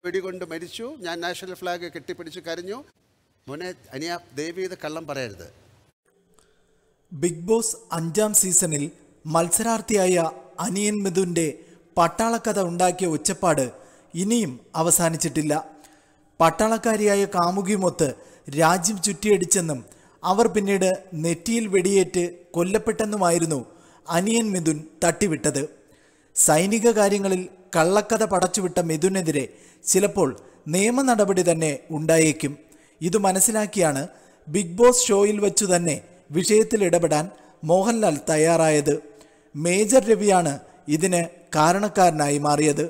വെടികൊണ്ട് മരിച്ചു ഞാൻ national flag കെട്ടിപ്പിടിച്ച് കരഞ്ഞു മോനെ അനിയ ദേവി ഇത് കള്ളം പറയരുത് ബിഗ് ബോസ് അഞ്ചാം സീസണിൽ മത്സരാർത്ഥിയായ അനിയൻ മിഥുന്റെ പട്ടാളക്കഥ ഉണ്ടാക്കിയ ഒച്ചപ്പാട് ഇനിയും അവസാനിച്ചിട്ടില്ല പട്ടാളക്കാരിയായ കാമുകിയുമൊത്ത് രാജ്യം ചുറ്റിയടിച്ചെന്നും അവർ പിന്നീട് നെറ്റിയിൽ വെടിയേറ്റ് കൊല്ലപ്പെട്ടെന്നുമായിരുന്നു അനിയൻ മിഥുൻ തട്ടിവിട്ടത് സൈനിക കാര്യങ്ങളിൽ കള്ളക്കഥ പടച്ചുവിട്ട മിഥുനെതിരെ ചിലപ്പോൾ നിയമ നടപടി തന്നെ ഉണ്ടായേക്കും ഇത് മനസ്സിലാക്കിയാണ് ബിഗ് ബോസ് ഷോയിൽ വെച്ചു തന്നെ വിഷയത്തിൽ ഇടപെടാൻ മോഹൻലാൽ തയ്യാറായത് മേജർ രവിയാണ് ഇതിന് കാരണക്കാരനായി മാറിയത്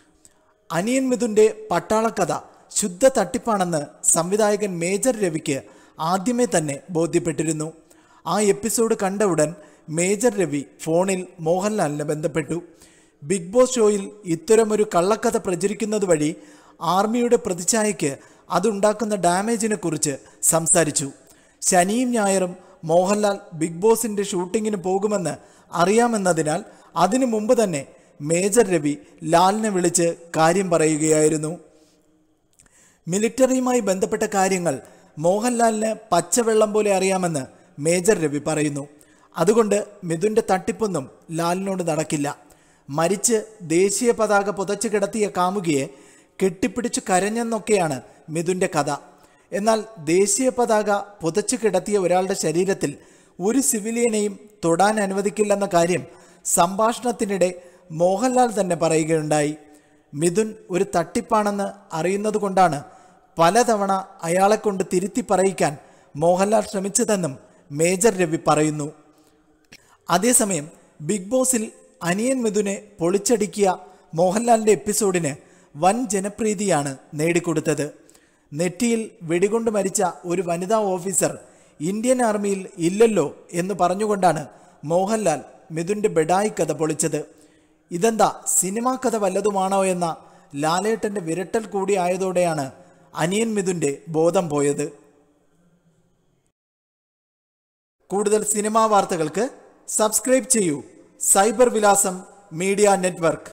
അനിയൻ മിഥുന്റെ പട്ടാളക്കഥ ശുദ്ധ തട്ടിപ്പാണെന്ന് സംവിധായകൻ മേജർ രവിക്ക് ആദ്യമേ തന്നെ ബോധ്യപ്പെട്ടിരുന്നു ആ എപ്പിസോഡ് കണ്ട ഉടൻ മേജർ രവി ഫോണിൽ മോഹൻലാലിനെ ബന്ധപ്പെട്ടു ബിഗ് ബോസ് ഷോയിൽ ഇത്തരമൊരു കള്ളക്കഥ പ്രചരിക്കുന്നത് വഴി ആർമിയുടെ പ്രതിച്ഛായയ്ക്ക് അതുണ്ടാക്കുന്ന ഡാമേജിനെ കുറിച്ച് സംസാരിച്ചു ശനിയും ഞായറും മോഹൻലാൽ ബിഗ് ബോസിന്റെ ഷൂട്ടിങ്ങിന് പോകുമെന്ന് അറിയാമെന്നതിനാൽ അതിനു മുമ്പ് തന്നെ മേജർ രവി ലാലിനെ വിളിച്ച് കാര്യം പറയുകയായിരുന്നു മിലിറ്ററിയുമായി ബന്ധപ്പെട്ട കാര്യങ്ങൾ മോഹൻലാലിന് പച്ചവെള്ളം പോലെ അറിയാമെന്ന് മേജർ രവി പറയുന്നു അതുകൊണ്ട് മിഥുന്റെ തട്ടിപ്പൊന്നും ലാലിനോട് നടക്കില്ല മരിച്ച് ദേശീയ പതാക പുതച്ചു കിടത്തിയ കാമുകിയെ കെട്ടിപ്പിടിച്ചു കരഞ്ഞെന്നൊക്കെയാണ് മിഥുന്റെ കഥ എന്നാൽ ദേശീയ പതാക പുതച്ചു കിടത്തിയ ഒരാളുടെ ശരീരത്തിൽ ഒരു സിവിലിയനെയും തൊടാൻ അനുവദിക്കില്ലെന്ന കാര്യം സംഭാഷണത്തിനിടെ മോഹൻലാൽ തന്നെ പറയുകയുണ്ടായി മിഥുൻ ഒരു തട്ടിപ്പാണെന്ന് അറിയുന്നത് കൊണ്ടാണ് പലതവണ അയാളെ കൊണ്ട് തിരുത്തി പറയിക്കാൻ മോഹൻലാൽ ശ്രമിച്ചതെന്നും മേജർ രവി പറയുന്നു അതേസമയം ബിഗ് ബോസിൽ അനിയൻ മിഥുനെ പൊളിച്ചടിക്കിയ മോഹൻലാലിന്റെ എപ്പിസോഡിന് വൻ ജനപ്രീതിയാണ് നേടിക്കൊടുത്തത് നെറ്റിയിൽ വെടികൊണ്ട് മരിച്ച ഒരു വനിതാ ഓഫീസർ ഇന്ത്യൻ ആർമിയിൽ ഇല്ലല്ലോ എന്ന് പറഞ്ഞുകൊണ്ടാണ് മോഹൻലാൽ മിഥുന്റെ ബെഡായി കഥ പൊളിച്ചത് ഇതെന്താ സിനിമാ കഥ വല്ലതുമാണോ എന്ന ലാലേട്ടന്റെ വിരട്ടൽ കൂടി ആയതോടെയാണ് അനിയൻ മിഥുന്റെ ബോധം പോയത് കൂടുതൽ സിനിമാ വാർത്തകൾക്ക് സബ്സ്ക്രൈബ് ചെയ്യൂ സൈബർ വിലാസം മീഡിയ നെറ്റ്വർക്ക്